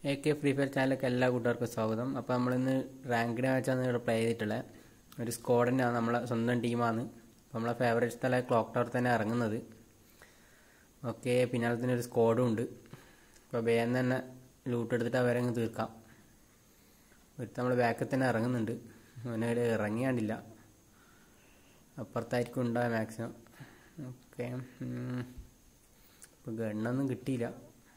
A K free fire ചാനലിലേക്ക് എല്ലാ കൂട്ടുകാർക്കും സ്വാഗതം അപ്പോൾ നമ്മളിന്ന് റാങ്കിനെ വെച്ചാണ് ഇവിടെ പ്ലേ ചെയ്തിട്ടുള്ളത് ഒരു സ്ക്വാഡിനാണ് നമ്മളെ സ്വന്തം ടീമാണ് അപ്പോൾ നമ്മളെ ഫേവറേറ്റ് സ്ഥലം ക്ലോക്ക് ടവർ തന്നെ ഇറങ്ങുന്നത് ഓക്കെ പിന്നാലെ തന്നെ ഒരു സ്ക്വാഡും ഉണ്ട് അപ്പോൾ വേഗം തന്നെ ലൂട്ട് എടുത്തിട്ട് അവരെ അങ്ങ് തീർക്കാം ഒരുത്ത നമ്മൾ ബാക്കിൽ തന്നെ ഇറങ്ങുന്നുണ്ട് അവനെ ഇറങ്ങിയാണ്ടില്ല അപ്പുറത്തായിരിക്കും ഉണ്ടാവുക മാക്സിമം ഓക്കെ ഇപ്പോൾ ഗണ്ണൊന്നും കിട്ടിയില്ല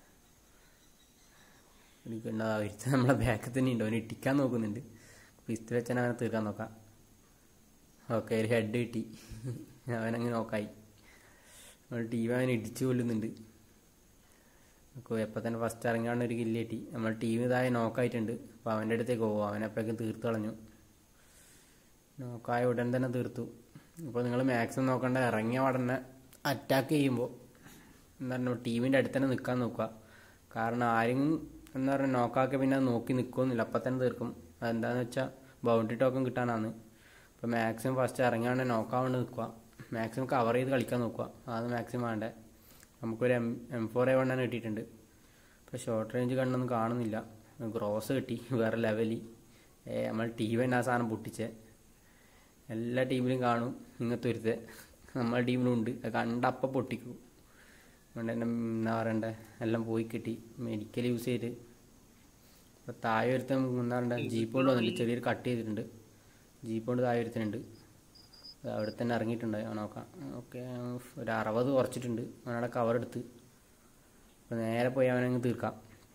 ഒരു ഗണ്ണ ഒരുത്ത നമ്മളെ ബാക്കിൽ തന്നെ ഉണ്ട് അവന് ഇട്ടിക്കാൻ നോക്കുന്നുണ്ട് പിസ്തൽ വെച്ചാൽ അവനെ തീർക്കാൻ നോക്കാം ഓക്കെ ഒരു ഹെഡ് കിട്ടി അവനങ്ങ് നോക്കായി നമ്മൾ ടി വി അവനെ ഇടിച്ചു കൊല്ലുന്നുണ്ട് അപ്പോൾ എപ്പോൾ തന്നെ ഫസ്റ്റ് ഇറങ്ങാണ്ട് ഒരു കില്ല് കിട്ടി നമ്മൾ ടീം ഇതായി നോക്കായിട്ടുണ്ട് അപ്പോൾ അവൻ്റെ അടുത്തേക്ക് പോകും അവനെപ്പോഴേക്കും തീർത്ത് കളഞ്ഞു നോക്കായ ഉടൻ തന്നെ തീർത്തു അപ്പോൾ നിങ്ങൾ മാക്സിമം നോക്കണ്ട ഇറങ്ങിയ ഉടനെ അറ്റാക്ക് ചെയ്യുമ്പോൾ എന്താണ് ടീമിൻ്റെ അടുത്ത് തന്നെ നിൽക്കാൻ നോക്കുക കാരണം ആരും എന്താ പറയുക നോക്കാക്കി പിന്നെ അത് നോക്കി നിൽക്കുമെന്നില്ല അപ്പം തന്നെ തീർക്കും അതെന്താണെന്ന് വെച്ചാൽ ബൗണ്ടറി ടോക്കൺ കിട്ടാനാണ് അപ്പോൾ മാക്സിമം ഫസ്റ്റ് ഇറങ്ങിയാണ്ട് നോക്കാൻ വേണ്ടി നിൽക്കുക മാക്സിമം കവർ ചെയ്ത് കളിക്കാൻ നോക്കുക അതാണ് മാക്സിമം വേണ്ടത് നമുക്കൊരു എം എം ഫോർ എ വണ്ണാണ് കിട്ടിയിട്ടുണ്ട് ഇപ്പോൾ ഷോർട്ട് റേഞ്ച് കണ്ണൊന്നും കാണുന്നില്ല ഗ്രോസ് കിട്ടി വേറെ ലെവലിൽ ഏ നമ്മൾ ടീം തന്നെ ആ സാധനം പൊട്ടിച്ചേ എല്ലാ ടീമിലും കാണും ഇങ്ങനത്തെ ഒരുത്തെ നമ്മളെ ടീമിലും ഉണ്ട് അത് കണ്ടപ്പം പൊട്ടിക്കും അതുകൊണ്ട് തന്നെ എന്താ പറയണ്ടേ എല്ലാം പോയി കിട്ടി മെഡിക്കൽ യൂസ് ചെയ്ത് ഇപ്പോൾ താഴെ ഒരുത്തൻ എന്താ പറയണ്ടേ ജീപ്പ് കൊണ്ട് വന്നിട്ട് ചെറിയൊരു കട്ട് ചെയ്തിട്ടുണ്ട് ജീപ്പ് കൊണ്ട് താഴെ ഒരുത്തനുണ്ട് അത് അവിടെ തന്നെ ഇറങ്ങിയിട്ടുണ്ട് അവൻ നോക്കാം ഓക്കെ ഒരു അറുപത് കുറച്ചിട്ടുണ്ട് അവനവിടെ കവർ എടുത്ത് അപ്പോൾ നേരെ പോയി അവനങ്ങ് തീർക്കാം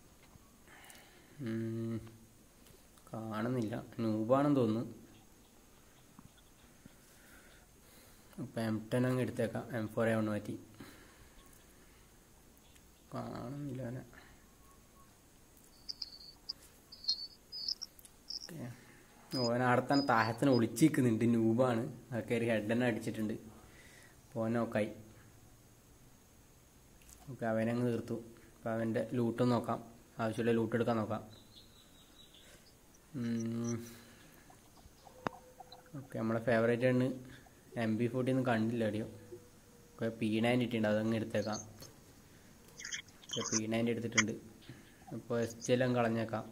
ഉം, കാണുന്നില്ല നൂബാണെന്ന് തോന്നുന്നു അപ്പോൾ എം ടെൻ അങ്ങ് എടുത്തേക്കാം എം ഫോർ എ വൺ മാറ്റി കാണുന്നില്ല അവനെ ഓക്കെ ഓൻ അവിടെ തന്നെ താഴത്തിന് ഒളിച്ചിരിക്കുന്നുണ്ട് നൂബാണ് അതൊക്കെ ഒരു ഹെഡ് തന്നെ അടിച്ചിട്ടുണ്ട് അപ്പോൾ ഓൻ നോക്കായി ഓക്കെ അവനങ്ങ് തീർത്തു അപ്പോൾ അവൻ്റെ ലൂട്ടും നോക്കാം ആവശ്യമുള്ള ലൂട്ട് എടുക്കാൻ നോക്കാം ഓക്കെ നമ്മളെ ഫേവറേറ്റ് ആണ് എം ബി ഫോർട്ടി ഒന്നും കണ്ടില്ല എവിടെയോ ഓക്കെ പി നയൻ ഇട്ടിട്ടുണ്ട് അതങ്ങ് എടുത്തേക്കാം ഓക്കെ പി നയൻ എടുത്തിട്ടുണ്ട് അപ്പോൾ എസ് ജി എല്ലാം കളഞ്ഞേക്കാം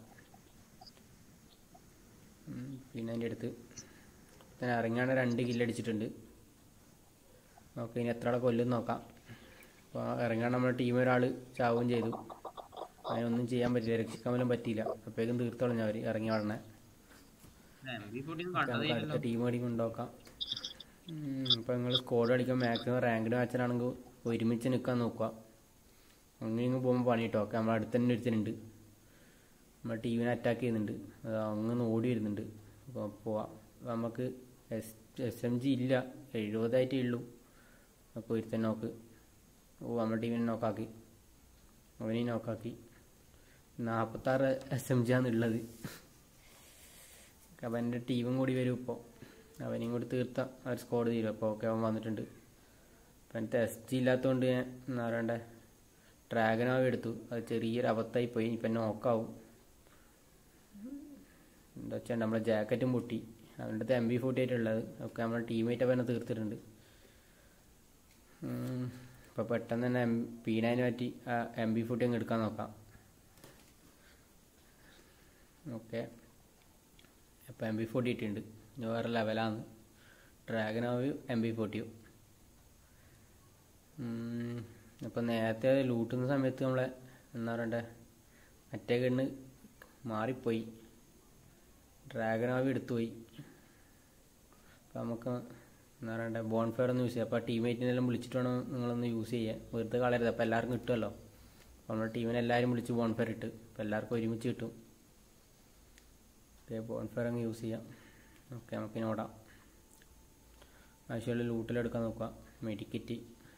പിന്നെ അതിൻ്റെ അടുത്ത് പിന്നെ ഇറങ്ങിയാണ് രണ്ട് കില്ല് അടിച്ചിട്ടുണ്ട് ഓക്കെ ഇനി എത്ര ആളെ കൊല്ലും നോക്കാം അപ്പോൾ ഇറങ്ങാൻ നമ്മുടെ ടീം ഒരാൾ ചാവുകയും ചെയ്തു അതിനൊന്നും ചെയ്യാൻ പറ്റില്ല രക്ഷിക്കാൻ പോലും പറ്റിയില്ല അപ്പോഴേക്കും തീർത്തോളഞ്ഞ അവർ ഇറങ്ങി ഉടനെ എം ബി ഫോർട്ടി ഒന്നും നമുക്ക് കണ്ടതേ അടുത്ത ടീം അടിക്കും ഉണ്ടാക്കാം അപ്പോൾ നിങ്ങൾ സ്കോഡ് അടിക്കാൻ മാക്സിമം റാങ്ക്ഡ് മാച്ചിനാണെങ്കിൽ ഒരുമിച്ച് നിൽക്കാൻ നോക്കുക അങ്ങനെ ഇങ്ങ് പോകുമ്പോൾ പണി കിട്ടും ഓക്കെ നമ്മളെ അടുത്ത് തന്നെ ഒരുത്തനുണ്ട് നമ്മുടെ ടീമിനെ അറ്റാക്ക് ചെയ്യുന്നുണ്ട് അത് അങ്ങനെ ഓടി വരുന്നുണ്ട് അപ്പോൾ പോവാം അപ്പോൾ നമുക്ക് എസ് എസ് എം ജി ഇല്ല എഴുപതായിട്ടേ ഉള്ളൂ അപ്പോൾ ഒരുത്തൻ നോക്ക് ഓ നമ്മുടെ ടീമിനെ നോക്കാക്കി അവനെയും നോക്കാക്കി നാൽപ്പത്താറ് എസ് എം ജി ആണ് ഉള്ളത് അപ്പം എൻ്റെ ടീമും കൂടി വരും ഇപ്പോൾ അവനെയും കൂടി തീർത്ത അവർ സ്കോഡ് തീരും അപ്പോൾ ഓക്കെ അവൻ വന്നിട്ടുണ്ട് അപ്പം എൻ്റെ ടെസ്റ്റ് ഇല്ലാത്തതുകൊണ്ട് ഞാൻ എന്താ പറയണ്ടേ ഡ്രാഗനാവ് എടുത്തു അത് ചെറിയൊരു അബദ്ധമായി പോയി ഇപ്പം നോക്കാവും എന്താ വെച്ചാൽ നമ്മളെ ജാക്കറ്റും പൊട്ടി അവൻ്റെ അടുത്ത് എം ബി ഫോർട്ടി ആയിട്ടുള്ളത് ഒക്കെ നമ്മളെ ടീമേറ്റ് അവനെ തീർത്തിട്ടുണ്ട് അപ്പോൾ പെട്ടെന്ന് തന്നെ എം പി നയന് പറ്റി ആ എം ബി ഫോർട്ടി അങ്ങ് എടുക്കാൻ നോക്കാം ഓക്കെ അപ്പോൾ എം ബി ഫോർട്ടി ഇട്ടിട്ടുണ്ട് ഇനി വേറെ ലെവലാണ് ഡ്രാഗനാവ് എം ബി ഫോർട്ടിയോ അപ്പോൾ നേരത്തെ ലൂട്ടുന്ന സമയത്ത് നമ്മളെ എന്താ പറയണ്ടേ മറ്റേ കണ്ണ് മാറിപ്പോയി ഡ്രാഗനാവ് എടുത്തുപോയി അപ്പോൾ നമുക്ക് എന്താ പറയണ്ടേ ബോൺ ഫയർ ഒന്ന് യൂസ് ചെയ്യാം അപ്പോൾ ടീമേറ്റിനെല്ലാം വിളിച്ചിട്ട് വേണം നിങ്ങളൊന്ന് യൂസ് ചെയ്യാൻ വെറുതെ കളയരുത് അപ്പോൾ എല്ലാവർക്കും കിട്ടുമല്ലോ അപ്പോൾ നമ്മുടെ ടീമിനെ എല്ലാവരും വിളിച്ച് ബോൺ ഫയർ ഇട്ട് അപ്പോൾ എല്ലാവർക്കും ഒരുമിച്ച് കിട്ടും ഓക്കെ ബോൺ ഫയർ അങ്ങ് യൂസ് ചെയ്യാം ഓക്കെ നമുക്കിനി ഓടാം ആവശ്യമുള്ള ലൂട്ടിലെടുക്കാൻ നോക്കുക മെഡിക്കറ്റ്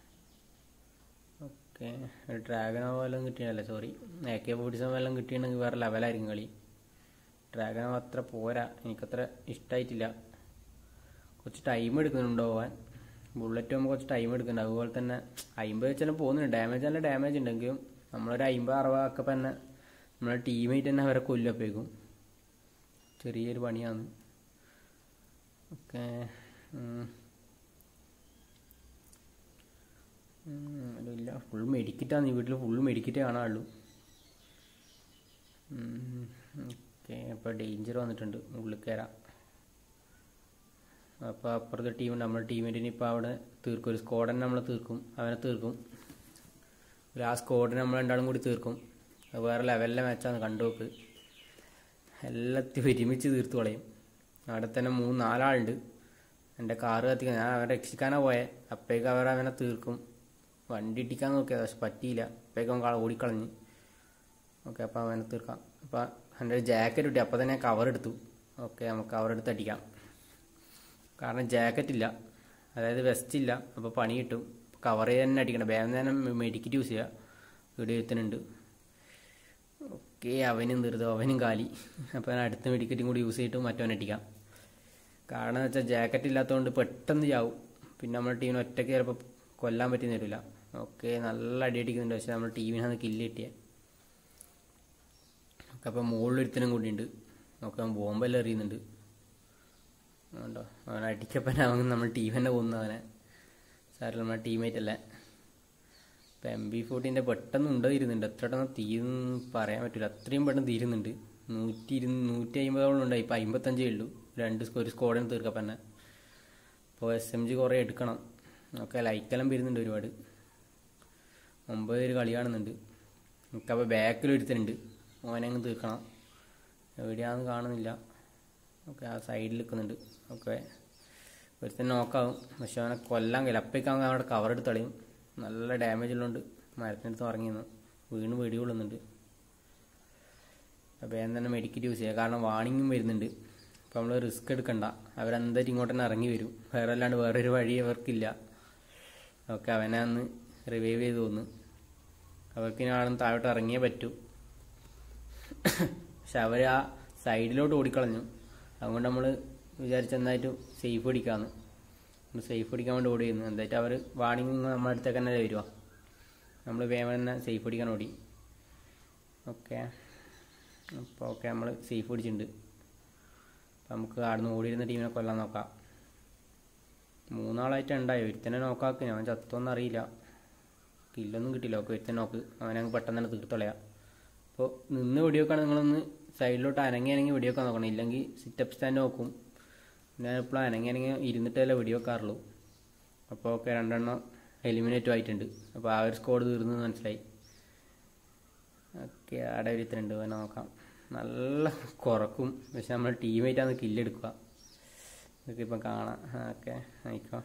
ഓക്കെ ഡ്രാഗനോ വല്ലതും കിട്ടിയതല്ലേ സോറി എ കെ ഫോർട്ടിസം വല്ലതും കിട്ടിയിട്ടുണ്ടെങ്കിൽ വേറെ ലെവലായിരിക്കും കളി ഡ്രാഗനോ അത്ര പോരാ എനിക്കത്ര ഇഷ്ടമായിട്ടില്ല കുറച്ച് ടൈം എടുക്കുന്നുണ്ട് പോകാൻ ബുള്ളറ്റ് ആകുമ്പോൾ കുറച്ച് ടൈം എടുക്കുന്നുണ്ട് അതുപോലെ തന്നെ അമ്പത് വെച്ചാലും പോകുന്നുണ്ട് ഡാമേജ് നല്ല ഡാമേജ് ഉണ്ടെങ്കിലും നമ്മളൊരു അമ്പത് അറുപതൊക്കെ തന്നെ നമ്മളെ ടീമേറ്റ് തന്നെ അവരെ കൊല്ലപ്പോഴേക്കും ചെറിയൊരു പണിയാണ് ഓക്കെ ഇല്ല ഫുൾ മെഡിക്കറ്റാണ് ഈ വീട്ടിൽ ഫുള്ള് മെഡിക്കറ്റ് കാണാനുള്ളൂ ഓക്കെ അപ്പോൾ ഡേഞ്ചർ വന്നിട്ടുണ്ട് ഉള്ളിൽ കയറാം അപ്പോൾ അപ്പുറത്തെ ടീം നമ്മുടെ ടീമിൻ്റെ ഇപ്പോൾ അവിടെ തീർക്കും ഒരു സ്ക്വാഡനെ നമ്മൾ തീർക്കും അവനെ തീർക്കും ഒരു ആ സ്ക്വാഡിനെ നമ്മൾ രണ്ടാളും കൂടി തീർക്കും അത് വേറെ ലെവലിലെ മാച്ചാണ് കണ്ടുനോക്ക് എല്ലാத்தைയും ഒരുമിച്ച് തീർത്ത് കളയും അവിടെ തന്നെ മൂന്ന് നാലാളുണ്ട് എൻ്റെ കാറ് കത്തിക്കാൻ ഞാൻ അവരെ രക്ഷിക്കാനാ പോയെ അപ്പോഴേക്ക് അവർ അവനെ തീർക്കും വണ്ടി ഇട്ടിക്കാൻ നോക്കിയത് പക്ഷെ പറ്റിയില്ല അപ്പോഴേക്കും അവൻ ഓടിക്കളഞ്ഞ് ഓക്കെ അപ്പോൾ അവനെ തീർക്കാം അപ്പോൾ എൻ്റെ ഒരു ജാക്കറ്റ് കിട്ടി അപ്പോൾ തന്നെ കവർ എടുത്തു ഓക്കെ നമുക്ക് കവർ എടുത്ത് അടിക്കാം കാരണം ജാക്കറ്റ് ഇല്ല അതായത് വെസ്റ്റ് ഇല്ല അപ്പോൾ പണി കിട്ടും കവർ ചെയ്ത് തന്നെ അടിക്കണം വേഗം തന്നെ മെഡിക്കറ്റ് യൂസ് ചെയ്യുക ഇവിടെ എഴുത്തുന്നുണ്ട് ഓക്കെ അവനും തീർന്നു അവനും കാലി അപ്പോൾ ഞാൻ അടുത്ത മെഡിക്കറ്റും കൂടി യൂസ് ചെയ്തിട്ട് മറ്റവൻ അടിക്കാം കാരണം എന്ന് വെച്ചാൽ ജാക്കറ്റ് ഇല്ലാത്തതുകൊണ്ട് പെട്ടെന്ന് ചാവും പിന്നെ നമ്മുടെ ടീമിന് ഒറ്റയ്ക്ക് ചിലപ്പോൾ കൊല്ലാൻ പറ്റുന്ന വരില്ല ഓക്കെ നല്ല അടി അടിക്കുന്നുണ്ട് പക്ഷെ നമ്മുടെ ടീമിനാണ് കില്ല് കിട്ടിയത് ഒക്കെ അപ്പോൾ മുകളിലൊരുത്തനും കൂടിയുണ്ട് ഒക്കെ അവൻ ബോംബെല്ലാം എറിയുന്നുണ്ട് ഉണ്ടോ അവൻ അടിക്കപ്പൻ അവൻ നമ്മൾ ടീം തന്നെ കൊന്നു അവനെ സാറിൽ നമ്മുടെ ടീമേറ്റ് അല്ലേ ഇപ്പം എം ബി ഫോർട്ടീൻ്റെ പെട്ടെന്ന് ഉണ്ടോ ഇരുന്നുണ്ട് എത്ര പെട്ടെന്ന് തീരുന്ന് പറയാൻ പറ്റില്ല അത്രയും പെട്ടെന്ന് തീരുന്നുണ്ട് നൂറ്റി ഇരുന്ന് നൂറ്റി അമ്പതോളം ഉണ്ടായി ഇപ്പം അമ്പത്തഞ്ചേ ഉള്ളൂ രണ്ട് സ്കോ- ഒരു സ്കോഡിന് തീർക്കപ്പം തന്നെ അപ്പോൾ എസ് എം ജി കുറേ എടുക്കണം ഒക്കെ ലൈക്കെല്ലാം വരുന്നുണ്ട് ഒരുപാട് ഒമ്പത് പേര് കളി കാണുന്നുണ്ട് എനിക്കപ്പോൾ ബാക്കിൽ ഒരുത്തനുണ്ട് ഓനെ അങ്ങ് തീർക്കണം എവിടെയാണെന്ന് കാണുന്നില്ല ഓക്കെ ആ സൈഡിൽ നിൽക്കുന്നുണ്ട് ഓക്കെ ഒരുത്തൻ നോക്കാവും പക്ഷെ അവനെ കൊല്ലാൻ കഴിയില്ല അപ്പോഴേക്കാവുമ്പോൾ അവിടെ കവർ എടുത്ത് കളയും നല്ല ഡാമേജ് ഉള്ളതുകൊണ്ട് മരത്തിനടുത്ത് ഇറങ്ങിയെന്ന് വീണ് വെടി കൊള്ളുന്നുണ്ട് അപ്പോൾ ഞാൻ തന്നെ മെഡിക്കറ്റ് യൂസ് ചെയ്യുക കാരണം വാണിങ്ങും വരുന്നുണ്ട് അപ്പോൾ നമ്മൾ റിസ്ക് എടുക്കണ്ട അവരെന്തായാലും ഇങ്ങോട്ട് തന്നെ ഇറങ്ങി വരും വേറെ അല്ലാണ്ട് വേറൊരു വഴി അവർക്കില്ല ഓക്കെ അവനെ അന്ന് റിവൈവ് ചെയ്ത് തോന്നുന്നു അവർക്ക് ഇനി ആളും താഴോട്ട് ഇറങ്ങിയേ പറ്റൂ പക്ഷെ അവർ ആ സൈഡിലോട്ട് ഓടിക്കളഞ്ഞു അതുകൊണ്ട് നമ്മൾ വിചാരിച്ച എന്തായിട്ട് സേഫ് അടിക്കാമെന്ന് സേഫ് അടിക്കാൻ വേണ്ടി ഓടി ചെയ്യുന്നു എന്തായിട്ട് അവർ വാണിംഗ് നമ്മുടെ അടുത്തേക്ക് തന്നെ വരുക നമ്മൾ വേഗം തന്നെ സേഫ് അടിക്കാൻ ഓടി ഓക്കെ അപ്പോൾ ഓക്കെ നമ്മൾ സേഫ് അടിച്ചിട്ടുണ്ട് അപ്പം നമുക്ക് ആടുന്ന് ഓടിയിരുന്ന ടീമിനെ കൊല്ലാൻ നോക്കാം മൂന്നാളായിട്ട് ഉണ്ടായി ഒരുത്തനെ നോക്കാക്കി അവൻ ചത്തൊന്നും അറിയില്ല കില്ലൊന്നും കിട്ടില്ല ഒക്കെ ഒരുത്തനെ നോക്ക് അവനെ അങ്ങ് പെട്ടെന്ന് തന്നെ തീർത്തോളയാ അപ്പോൾ നിന്ന് വെടിവെക്കാണ് നിങ്ങളൊന്ന് സൈഡിലോട്ട് അനങ്ങി അനങ്ങി വെടിവെക്കാൻ നോക്കണം ഇല്ലെങ്കിൽ സിറ്റപ്പ് സ്റ്റാൻഡ് നോക്കും ഞാൻ ഇപ്പോൾ അനങ്ങി അനങ്ങി ഇരുന്നിട്ടല്ലേ വെടിവെക്കാറുള്ളൂ അപ്പോൾ ഒക്കെ രണ്ടെണ്ണം എലിമിനേറ്റും ആയിട്ടുണ്ട് അപ്പോൾ ആ ഒരു സ്കോഡ് തീർന്നു എന്ന് മനസ്സിലായി ഓക്കെ അവിടെ ഒരുത്തരുണ്ട് അവനെ നോക്കാം നല്ല കുറക്കും പക്ഷെ നമ്മൾ ടീമേറ്റാണ് കില്ലെടുക്കുക ഇതൊക്കെ ഇപ്പം കാണാം ഓക്കെ ആയിക്കോ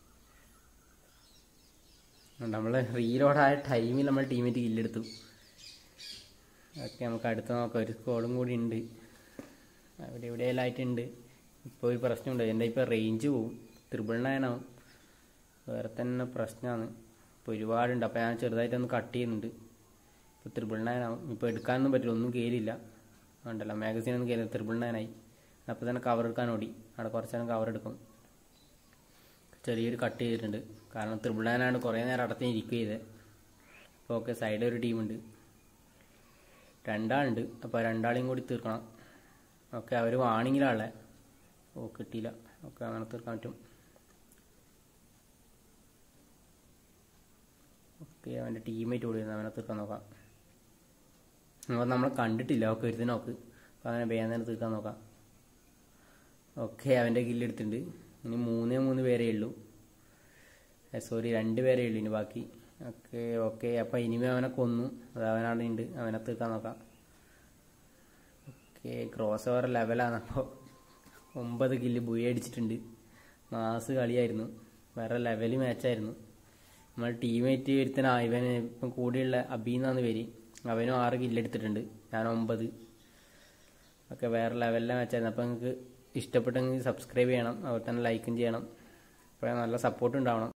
നമ്മൾ റീലോഡായ ടൈമിൽ നമ്മൾ ടീമേറ്റ് കില്ലെടുത്തു ഓക്കെ നമുക്ക് അടുത്ത് നോക്കാം ഒരു സ്കോഡും കൂടി ഉണ്ട് അവിടെ എവിടെയെല്ലാം ആയിട്ടുണ്ട് ഇപ്പോൾ ഒരു പ്രശ്നമുണ്ട് എൻ്റെ ഇപ്പോൾ റേഞ്ച് പോവും ത്രിബിൾ നയനാവും വേറെ തന്നെ പ്രശ്നമാണ് ഇപ്പോൾ ഒരുപാടുണ്ട് അപ്പോൾ ഞാൻ ചെറുതായിട്ടൊന്ന് കട്ട് ചെയ്യുന്നുണ്ട് ഇപ്പോൾ ത്രിബിൾ നയനാവും ഇപ്പോൾ എടുക്കാനൊന്നും പറ്റില്ല ഒന്നും കയറിയില്ല ഉണ്ടല്ലോ മാഗസീനൊന്നും കയറി ത്രിബിൾ നയനായി അപ്പോൾ തന്നെ കവർ എടുക്കാൻ ഓടി അവിടെ കുറച്ച് നേരം കവർ എടുക്കും ചെറിയൊരു കട്ട് ചെയ്തിട്ടുണ്ട് കാരണം ത്രിബിൾ നയനാണ് കുറേ നേരം അടത്തിന് ഇരിക്കുക ചെയ്തത് അപ്പോൾ ഓക്കെ സൈഡിൽ ഒരു ടീമുണ്ട് രണ്ടാളുണ്ട് അപ്പോൾ രണ്ടാളെയും കൂടി തീർക്കണം ഓക്കെ അവർ വാണിങ്ങിലാളെ ഓ കിട്ടിയില്ല ഓക്കെ അങ്ങനെ തീർക്കാൻ പറ്റും ഓക്കെ അവൻ്റെ ടീമേറ്റ് കൂടി ഇരുന്ന് അവനെ തീർക്കാൻ നോക്കാം അപ്പോൾ നമ്മൾ കണ്ടിട്ടില്ല ഓക്കെ ഒരുത്തി നോക്ക് അപ്പോൾ അങ്ങനെ വേഗം തന്നെ തീർക്കാൻ നോക്കാം ഓക്കെ അവൻ്റെ കില്ലെടുത്തിട്ടുണ്ട് ഇനി മൂന്നേ മൂന്ന് പേരേ ഉള്ളൂ സോറി രണ്ട് പേരേ ഉള്ളൂ ഇനി ബാക്കി ഓക്കെ ഓക്കെ അപ്പോൾ ഇനിമേ അവനെ കൊന്നു അത് അവനാണ് ഉണ്ട് അവനെ തീർക്കാൻ നോക്കാം ഓക്കെ ക്രോസ് ഓവർ ലെവലാണ് അപ്പോൾ ഒമ്പത് കില്ല് ബുയി അടിച്ചിട്ടുണ്ട് മാസ് കളിയായിരുന്നു വേറെ ലെവൽ മാച്ചായിരുന്നു നമ്മൾ ടീമേറ്റ് ഒരുത്തന ഇവന് ഇപ്പം കൂടെയുള്ള അബീന്നാന്ന് പേര് അവനും ആറ് കില്ലെടുത്തിട്ടുണ്ട് ഞാൻ ഒമ്പത് ഒക്കെ വേറെ ലെവലിലെ മാച്ചായിരുന്നു അപ്പോൾ നിങ്ങൾക്ക് ഇഷ്ടപ്പെട്ടെങ്കിൽ സബ്സ്ക്രൈബ് ചെയ്യണം അതുപോലെ തന്നെ ലൈക്കും ചെയ്യണം അപ്പോൾ നല്ല സപ്പോർട്ട് ഉണ്ടാവണം